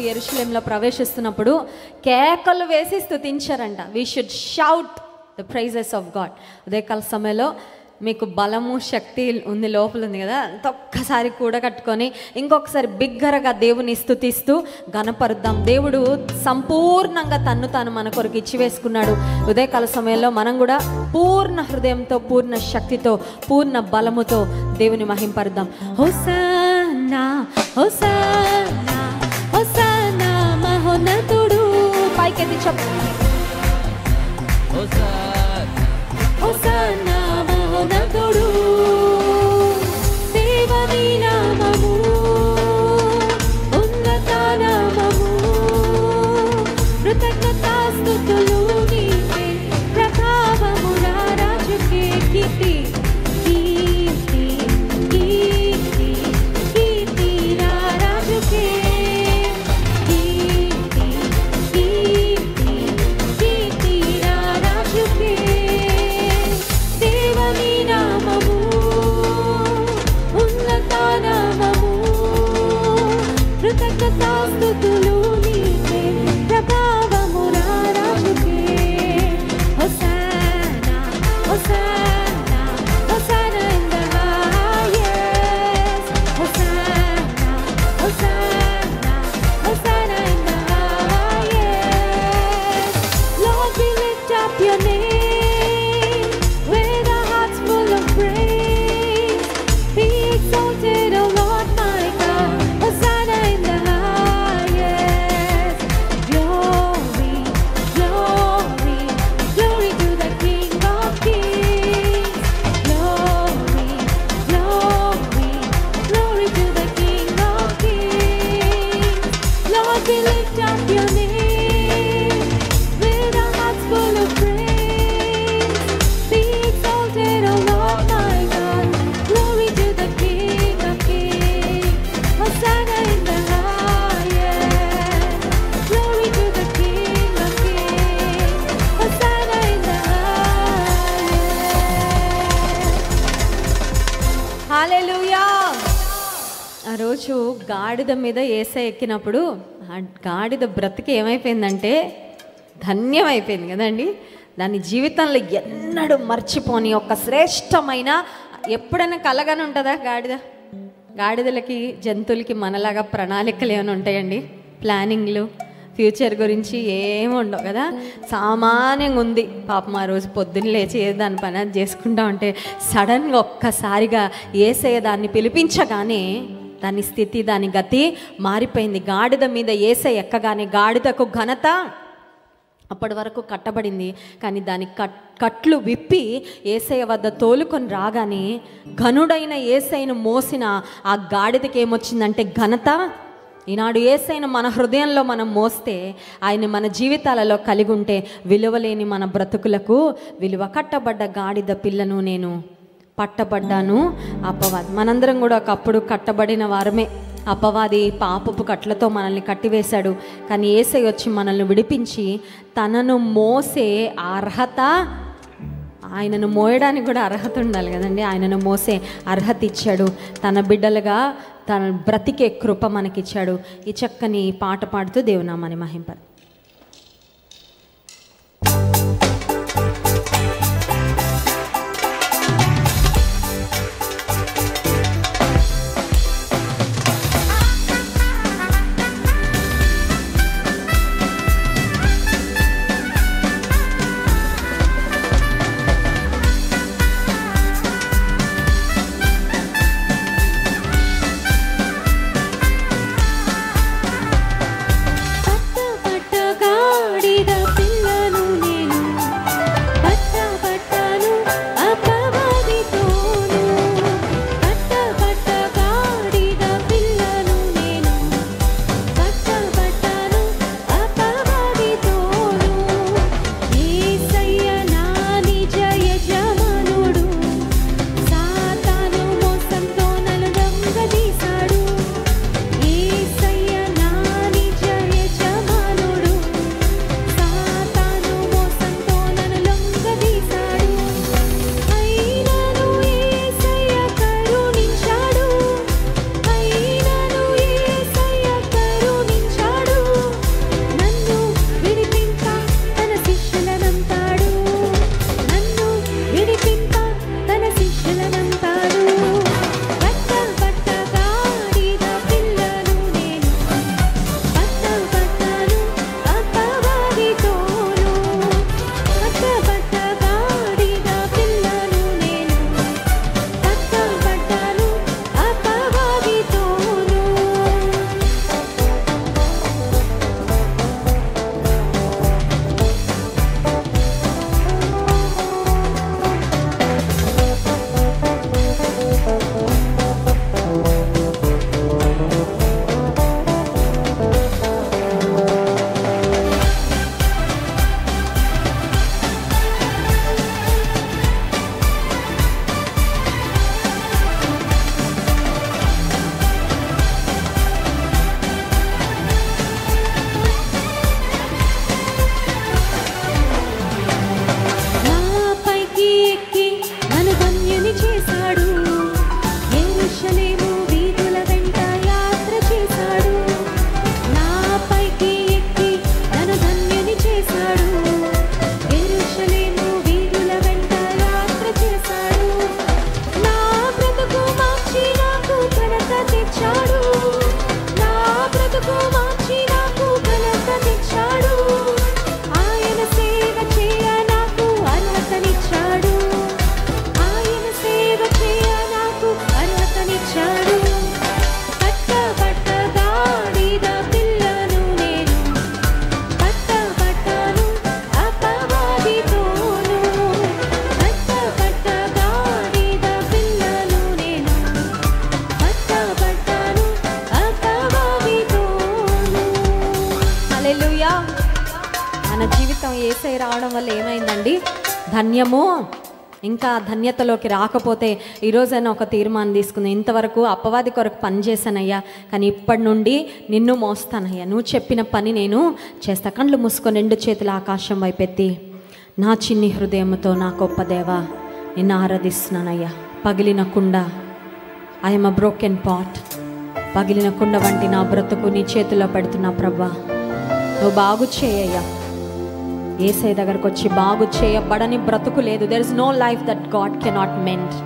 ఎరుషలేంలో ప్రవేశిస్తున్నప్పుడు కేకలు వేసి స్తుతించారంట we should shout the praises of God ఉదయకాల సమయంలో మీకు బలము శక్తి ఉంది లోపల ఉంది కదా అంత ఒక్కసారి కూడా కట్టుకొని ఇంకొకసారి బిగ్గరగా దేవుని స్తుతిస్తూ గణపరుద్దాం దేవుడు సంపూర్ణంగా తన్ను తాను మన కొరకు ఇచ్చివేసుకున్నాడు ఉదయకాల సమయంలో మనం కూడా పూర్ణ హృదయంతో పూర్ణ శక్తితో పూర్ణ బలముతో దేవుని మహింపరుద్దాం హోసానా హోసానా హోసానా మహోన్నతుడు పైకెత్తి చెప్పు హోసానా మహోన్నతుడు దేవని నామము ఉన్నత నామము కృతజ్ఞతాస్తుతులు నీకే ప్రభావము నా రాజుకే కీర్తి కీర్తి కీర్తి కీర్తి నా రాజుకే కీర్తి కీర్తి కీర్తి నా రాజుకే దేవని నామము ఉన్నత నామము కృతజ్ఞతాస్తుతులు నీకే ప్రభావము నా రాజుకే hosanna hosanna hosanna in the highest hosanna hosanna hosanna in the highest Lord we lift up your name with our hearts full of praise be exalted O Lord my God Hosanna in the highest glory glory glory to the King of Kings glory glory glory to the King of Kings Lord we lift up your name with our hearts full of praise be exalted O Lord my God glory to the King of Kings Hosanna in the highest glory to the King of Kings Hosanna in the highest hallelujah ఆ రోజు గాడిద మీద ఏస ఎక్కినప్పుడు ఆ గాడిద బ్రతికి ఏమైపోయిందంటే ధన్యమైపోయింది కదండి దాని జీవితంలో ఎన్నడూ మర్చిపోని ఒక శ్రేష్టమైన ఎప్పుడైనా కలగానే ఉంటుందా గాడిద గాడిదలకి జంతువులకి మనలాగా ప్రణాళికలు ఏమైనా ఉంటాయండి ప్లానింగ్లు ఫ్యూచర్ గురించి ఏమి ఉండవు కదా సామాన్యంగా ఉంది పాపం ఆ రోజు పొద్దున్న లేచి ఏదో దాని పని అది చేసుకుంటా ఉంటే సడన్గా ఒక్కసారిగా ఏసయ్య దాన్ని పిలిపించగానే దాని స్థితి దాని గతి మారిపోయింది గాడిద మీద ఏసై ఎక్కగానే గాడిదకు ఘనత అప్పటి వరకు కట్టబడింది కానీ దాని కట్ కట్లు విప్పి ఏసయ్య వద్ద తోలుకొని రాగానే ఘనుడైన ఏసైను మోసిన ఆ గాడిదకి ఏమొచ్చిందంటే ఘనత ఈనాడు ఏసైన మన హృదయంలో మనం మోస్తే ఆయన మన జీవితాలలో కలిగి ఉంటే విలువలేని మన బ్రతుకులకు విలువ కట్టబడ్డ గాడిద పిల్లను నేను పట్టబడ్డాను అపవాది మనందరం కూడా ఒకప్పుడు కట్టబడిన వారమే అపవాది పాపపు కట్లతో మనల్ని కట్టివేశాడు కానీ ఏసై వచ్చి మనల్ని విడిపించి తనను మోసే అర్హత ఆయనను మోయడానికి కూడా అర్హత ఉండాలి కదండి ఆయనను మోసే అర్హత ఇచ్చాడు తన బిడ్డలుగా తన బ్రతికే కృప మనకిచ్చాడు ఈ చక్కని పాట పాడుతూ దేవునామాని మహింపరు పట్టబడ్డ వల్ల ఏమైందండి ధన్యము ఇంకా ధన్యతలోకి రాకపోతే ఈరోజైనా ఒక తీర్మానం తీసుకుంది ఇంతవరకు అపవాది కొరకు పని చేశానయ్యా కానీ ఇప్పటి నుండి నిన్ను మోస్తానయ్యా నువ్వు చెప్పిన పని నేను చేస్తా కళ్ళు మూసుకొని రెండు చేతుల ఆకాశం వైపెత్తి నా చిన్ని హృదయంతో నా గొప్ప దేవా నిన్ను ఆరాధిస్తున్నానయ్యా పగిలిన కుండ ఐఎమ్ అ బ్రోకెన్ పాట్ పగిలిన కుండ వంటి నా బ్రతుకు నీ చేతిలో పెడుతున్నా ప్రభా నువ్వు బాగు చేయయ్యా ఏసై దగ్గరకు వచ్చి బాగు చేయబడని బ్రతుకు లేదు there is no life that God cannot mend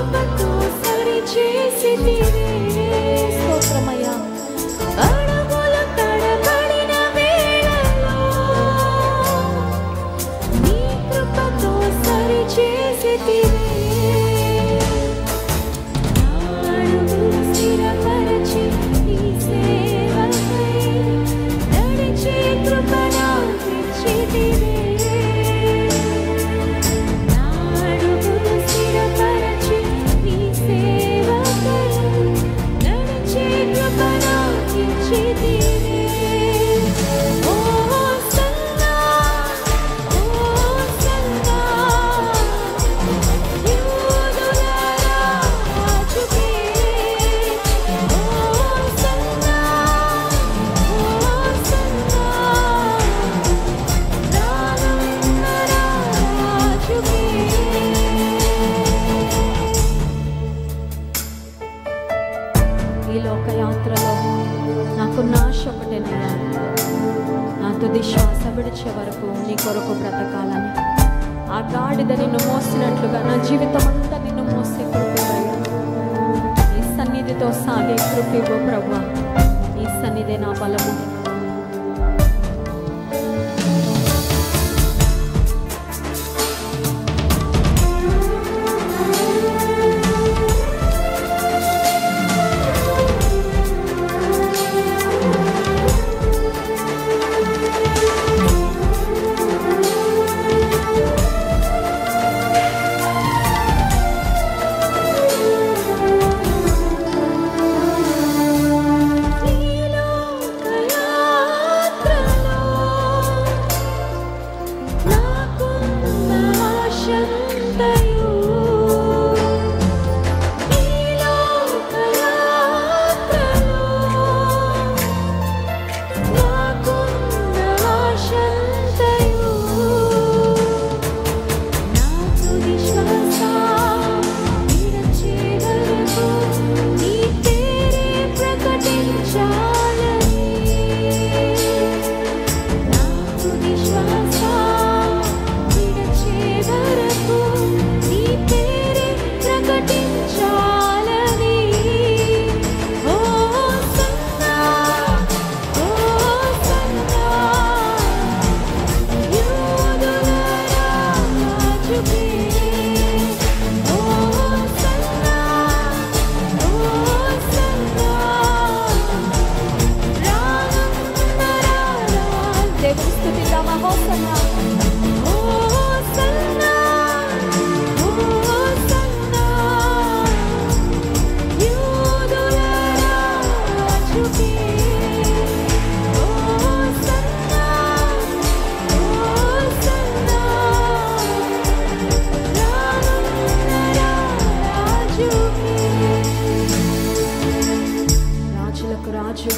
కృపతో సరిచేసితివే. స్తోత్రమయ్యా. అడుగులు తడబడిన వేళలో నీ కృపతో సరిచేసితివే. నా అడుగులు స్థిరపరచి నీ సేవకై నడిచే కృప నాకిచ్చితివే. నా అడుగులు స్థిరపరచి నీ సేవకై నడిచే కృప నాకిచ్చితివే. ఓ సన్నా ఓ సన్నా ఈ లోకయాత్రలో నాకున్న ఆశ ఒకటేనయ్యా నా తుది శ్వాస విడిచే వరకు నీ కొరకు బ్రతకాలని ఆ గాడిద నిన్ను మోసినట్లుగా నా జీవితం అంతా నిన్ను మోసే కృపయ్యా నీ సన్నిధితో సాగే కృపివ్వు ప్రభు నీ సన్నిధే నా బలము నీలో కయాత్రలో నాకున్న ఆశంతయు నీలో కయాత్రలో నాకున్న ఆశంతయు నా తుది శ్వాస విడిచే వరకు నీ పేరే ప్రకటించాలని నా తుది శ్వాస విడిచే వరకు నీ పేరే ప్రకటించాలని ఓ సన్నా ఓ సన్నా దేవుని స్థుతిద్దామా హోసన్నా ఓ సన్నా ఓ సన్నా రాజులకు రాజు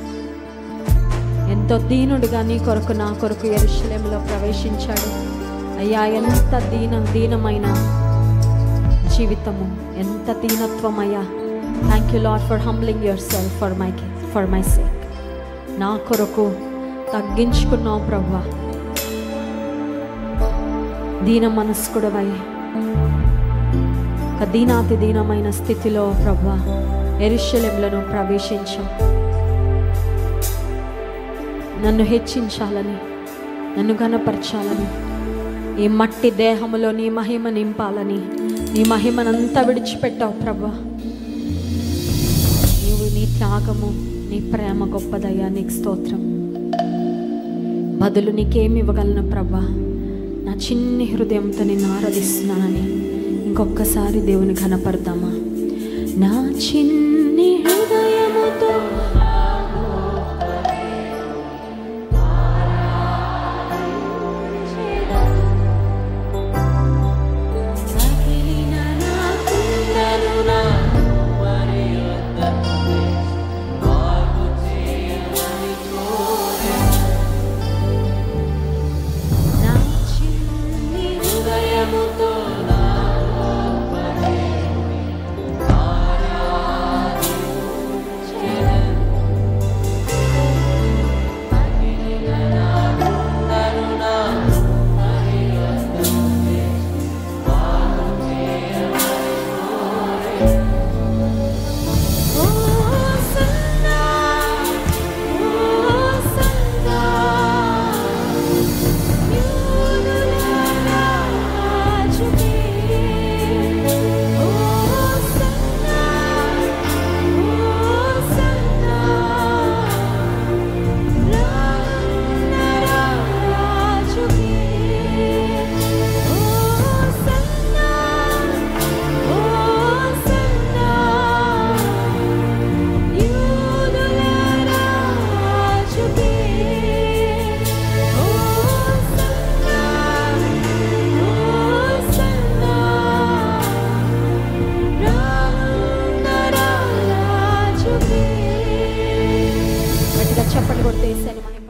ఎంతో దీనుడుగా నీ కొరకు నా కొరకు ఎరుషలేములో ప్రవేశించాడు అయ్యా ఎంత దీన దీనమైన జీవితము ఎంత దీనత్వమయ్యా thank you Lord for humbling yourself for my for my sake నా కొరకు తగ్గించుకున్నావు ప్రవ్వా దీన మనస్కుడవై ఒక దీనాతి దీనమైన స్థితిలో ప్రవ్వా ఎరుషలేములను ప్రవేశించాం నన్ను హెచ్చించాలని నన్ను ఘనపరచాలని ఈ మట్టి దేహములో నీ మహిమ నింపాలని నీ మహిమనంతా విడిచిపెట్టావు ప్రభా నీవు నీ త్యాగము నీ ప్రేమ గొప్పదయ్యా నీకు స్తోత్రం బదులు నీకేమి ఇవ్వగలను ప్రభా నా చిన్ని హృదయంతో నిన్ను ఆరాధిస్తున్నానని ఇంకొకసారి దేవుని ఘనపడదామా నా చిన్ని హృదయముతో నా చిన్ని హృదయముతో కొడితే ఏసైని మహిమ